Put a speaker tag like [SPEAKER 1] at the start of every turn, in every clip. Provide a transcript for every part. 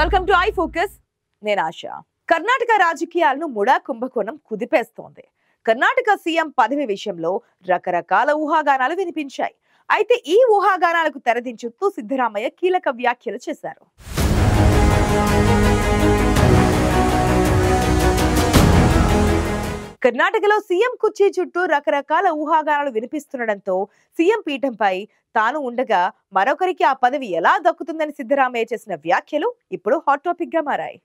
[SPEAKER 1] welcome to I focus నేను ఆశ కర్ణాటక రాజకీయాలను MUDA కుంభకోణం కుదిపేస్తోంది కర్ణాటక సీఎం పదవి విషయంలో రకరకాల ఊహాగానాలు వినిపించాయి అయితే ఈ ఊహాగానాలకు తెరదించుతూ సిద్ధరామయ్య కీలక వ్యాఖ్యలు చేశారు కర్ణాటకలో సీఎం కుర్చీ చుట్టూ రకరకాల ఊహాగానాలు వినిపిస్తుండటంతో సీఎం పీఠంపై తాను ఉండగా మరొకరికి ఆ పదవి ఎలా దక్కుతుందని సిద్ధరామయ్య చేసిన వ్యాఖ్యలు ఇప్పుడు హాట్ టాపిక్ గా మారాయి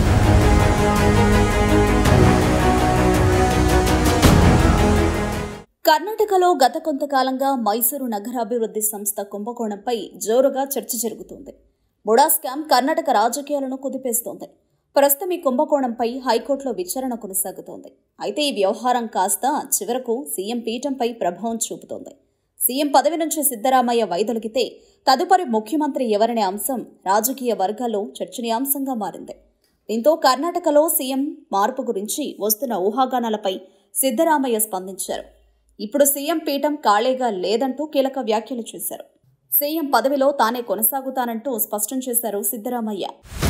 [SPEAKER 2] కర్ణాటకలో గత కొంతకాలంగా మైసూరు నగరాభివృద్ధి సంస్థ కుంభకోణంపై జోరుగా చర్చ జరుగుతోంది బుడా స్కామ్ కర్ణాటక రాజకీయాలను కుదిపేస్తోంది ప్రస్తుతం ఈ కుంభకోణంపై హైకోర్టులో విచారణ కొనసాగుతోంది అయితే ఈ వ్యవహారం కాస్త చివరకు సీఎం పీఠంపై ప్రభావం చూపుతోంది సీఎం పదవి నుంచి సిద్ధరామయ్య వైదొలిగితే తదుపరి ముఖ్యమంత్రి ఎవరనే అంశం రాజకీయ వర్గాల్లో చర్చనీయాంశంగా మారింది దీంతో కర్ణాటకలో సీఎం మార్పు గురించి వస్తున్న ఊహాగానాలపై సిద్ధరామయ్య స్పందించారు ఇప్పుడు సీఎం పీఠం ఖాళీగా లేదంటూ కీలక వ్యాఖ్యలు చేశారు సీఎం పదవిలో తానే కొనసాగుతానంటూ స్పష్టం చేశారు సిద్ధరామయ్య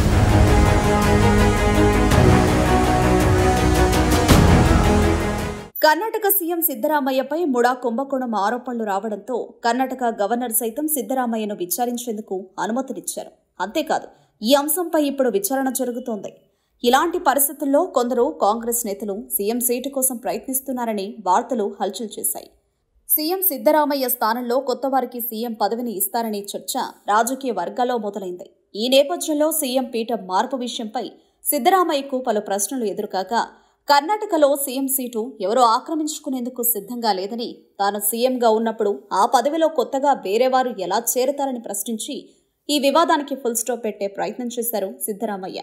[SPEAKER 2] కర్ణాటక సీఎం సిద్ధరామయ్యపై ముడా కుంభకోణం ఆరోపణలు రావడంతో కర్ణాటక గవర్నర్ సైతం సిద్ధరామయ్యను విచారించేందుకు అనుమతినిచ్చారు అంతేకాదు ఈ అంశంపై ఇప్పుడు విచారణ జరుగుతోంది ఇలాంటి పరిస్థితుల్లో కొందరు కాంగ్రెస్ నేతలు సీఎం సీటు కోసం ప్రయత్నిస్తున్నారని వార్తలు హల్చల్ చేశాయి సీఎం సిద్ధరామయ్య స్థానంలో కొత్త వారికి సీఎం పదవిని ఇస్తారనే చర్చ రాజకీయ వర్గాల్లో మొదలైంది ఈ నేపథ్యంలో సీఎం పీఠం మార్పు విషయంపై సిద్ధరామయ్యకు పలు ప్రశ్నలు ఎదురుకాగా కర్ణాటకలో సీఎం సీటు ఎవరో ఆక్రమించుకునేందుకు సిద్ధంగా లేదని తాను సీఎంగా ఉన్నప్పుడు ఆ పదవిలో కొత్తగా వేరేవారు ఎలా చేరతారని ప్రశ్నించి ఈ వివాదానికి ఫుల్ స్టాప్ పెట్టే ప్రయత్నం చేశారు సిద్ధరామయ్య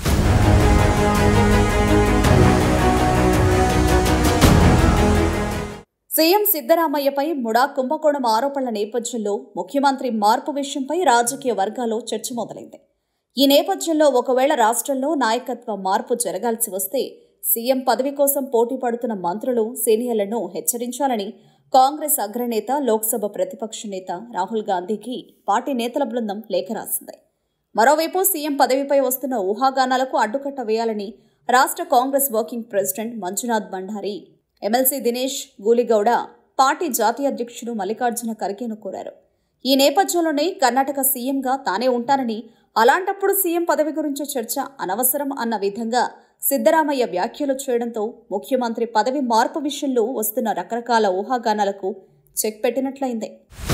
[SPEAKER 2] సీఎం సిద్ధరామయ్యపై ముడా కుంభకోణం ఆరోపణల నేపథ్యంలో ముఖ్యమంత్రి మార్పు విషయంపై రాజకీయ వర్గాల్లో చర్చ మొదలైంది ఈ నేపథ్యంలో ఒకవేళ రాష్ట్రంలో నాయకత్వ మార్పు జరగాల్సి వస్తే సీఎం పదవి కోసం పోటీ పడుతున్న మంత్రులు సీనియర్లను హెచ్చరించాలని కాంగ్రెస్ అగ్రనేత లోక్సభ ప్రతిపక్ష నేత రాహుల్ గాంధీకి పార్టీ నేతల బృందం లేఖ రాసింది మరోవైపు సీఎం పదవిపై వస్తున్న ఊహాగానాలకు అడ్డుకట్ట వేయాలని రాష్ట్ర Congress working president Manjunath Bhandari MLC Dinesh Gooligowda party జాతీయ అధ్యక్షుడు మల్లికార్జున ఖర్గేను కోరారు ఈ నేపథ్యంలోనే కర్ణాటక సీఎంగా తానే ఉంటానని అలాంటప్పుడు సీఎం పదవి గురించి చర్చ అనవసరం అన్న విధంగా సిద్ధరామయ్య వ్యాఖ్యలు చేయడంతో ముఖ్యమంత్రి పదవి మార్పు విషయంలో వస్తున్న రకరకాల ఊహాగానాలకు చెక్ పెట్టినట్లయింది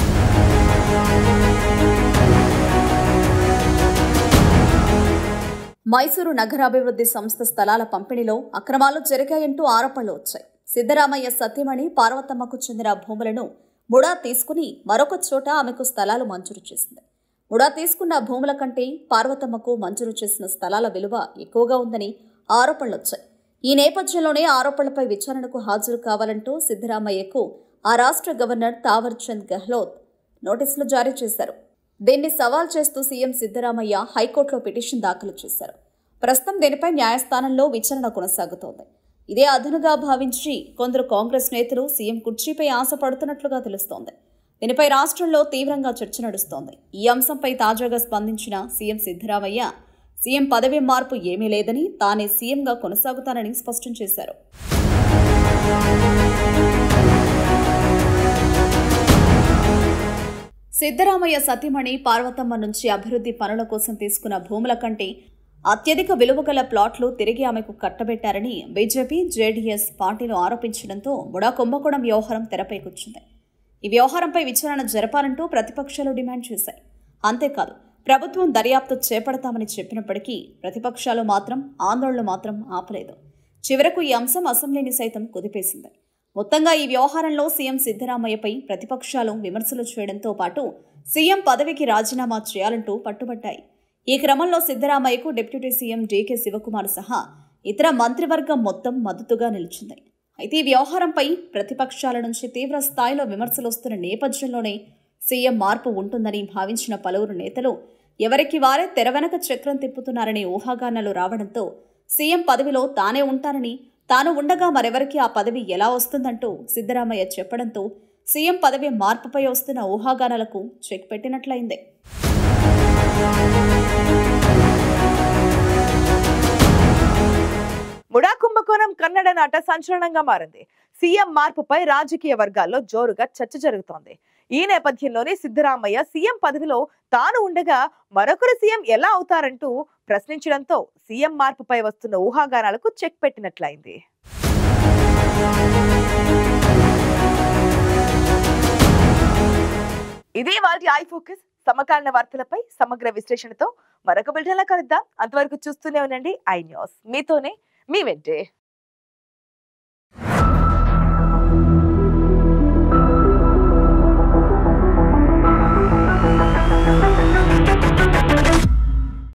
[SPEAKER 2] మైసూరు నగరాభివృద్ధి సంస్థ స్థలాల పంపిణీలో అక్రమాలు జరిగాయంటూ ఆరోపణలు వచ్చాయి సిద్ధరామయ్య సత్యమణి పార్వతమ్మకు చెందిన భూములను ముడా తీసుకుని మరొక చోట ఆమెకు స్థలాలు మంజూరు చేసింది ముడా తీసుకున్న భూముల కంటే పార్వతమ్మకు మంజూరు చేసిన స్థలాల విలువ ఎక్కువగా ఉందని ఆరోపణలు వచ్చాయి ఈ నేపథ్యంలోనే ఆరోపణలపై విచారణకు హాజరు కావాలంటూ సిద్ధరామయ్యకు ఆ రాష్ట్ర గవర్నర్ తావర్ చంద్ గెహ్లోత్ నోటీసులు జారీ చేశారు దీన్ని సవాల్ చేస్తూ సీఎం సిద్ధరామయ్య హైకోర్టులో పిటిషన్ దాఖలు చేశారు ప్రస్తుతం దీనిపై న్యాయస్థానంలో విచారణ కొనసాగుతోంది ఇదే అదునుగా భావించి కొందరు కాంగ్రెస్ నేతలు సీఎం కుర్చీపై ఆశపడుతున్నట్లుగా తెలుస్తోంది దీనిపై రాష్ట్రంలో తీవ్రంగా చర్చ నడుస్తోంది ఈ అంశంపై తాజాగా స్పందించిన సీఎం సిద్ధరామయ్య సీఎం పదవి మార్పు ఏమీ లేదని తానే సీఎంగా కొనసాగుతానని స్పష్టం చేశారు సిద్ధరామయ్య సతీమణి పార్వతమ్మ నుంచి అభివృద్ధి పనుల కోసం తీసుకున్న భూముల కంటే అత్యధిక విలువ గల ప్లాట్లు తిరిగి ఆమెకు కట్టబెట్టారని బీజేపీ జేడీఎస్ పార్టీలు ఆరోపించడంతో బుడా కుంభకోణం వ్యవహారం తెరపై కూర్చుంది ఈ వ్యవహారంపై విచారణ జరపాలంటూ ప్రతిపక్షాలు డిమాండ్ చేశాయి అంతేకాదు ప్రభుత్వం దర్యాప్తు చేపడతామని చెప్పినప్పటికీ ప్రతిపక్షాలు మాత్రం ఆందోళనలు మాత్రం ఆపలేదు చివరకు ఈ అంశం అసెంబ్లీని సైతం కుదిపేసింది మొత్తంగా ఈ వ్యవహారంలో సీఎం సిద్ధరామయ్యపై ప్రతిపక్షాలు విమర్శలు చేయడంతో పాటు సీఎం పదవికి రాజీనామా చేయాలంటూ పట్టుబట్టాయి ఈ క్రమంలో సిద్ధరామయ్యకు డిప్యూటీ సీఎం డీకే శివకుమార్ సహా ఇతర మంత్రివర్గం మొత్తం మద్దతుగా నిలిచింది అయితే ఈ వ్యవహారంపై ప్రతిపక్షాల నుంచి తీవ్ర స్థాయిలో విమర్శలు వస్తున్న నేపథ్యంలోనే సీఎం మార్పు ఉంటుందని భావించిన పలువురు నేతలు ఎవరికి వారే తెర వెనక చక్రం తిప్పుతున్నారనే ఊహాగానాలు రావడంతో సీఎం పదవిలో తానే ఉంటానని తాను ఉండగా మరెవరికి ఆ పదవి ఎలా వస్తుందంటూ సిద్ధరామయ్య చెప్పడంతో సీఎం పదవి మార్పుపై వస్తున్న ఊహాగానాలకు చెక్ పెట్టినట్లయింది
[SPEAKER 1] కుంభకోణం కన్నడ నాట సంచలనంగా మారింది సీఎం మార్పుపై రాజకీయ వర్గాల్లో జోరుగా చర్చ జరుగుతోంది ఈ నేపథ్యంలోనే సిద్ధరామయ్య సీఎం పదవిలో తాను ఉండగా మరొకరు సీఎం ఎలా అవుతారంటూ ప్రశ్నించడంతో సీఎం మార్పుపై వస్తున్న ఊహాగానాలకు చెక్ పెట్టినట్లయింది ఇదే వాటి ఐ ఫోకస్ సమకాలీన వార్తలపై సమగ్ర విశ్లేషణతో మరొక బిల్టన్లా కలుద్దాం అంతవరకు చూస్తూనే ఉండండి ఐ న్యూస్ మీతోనే మీ వెంటే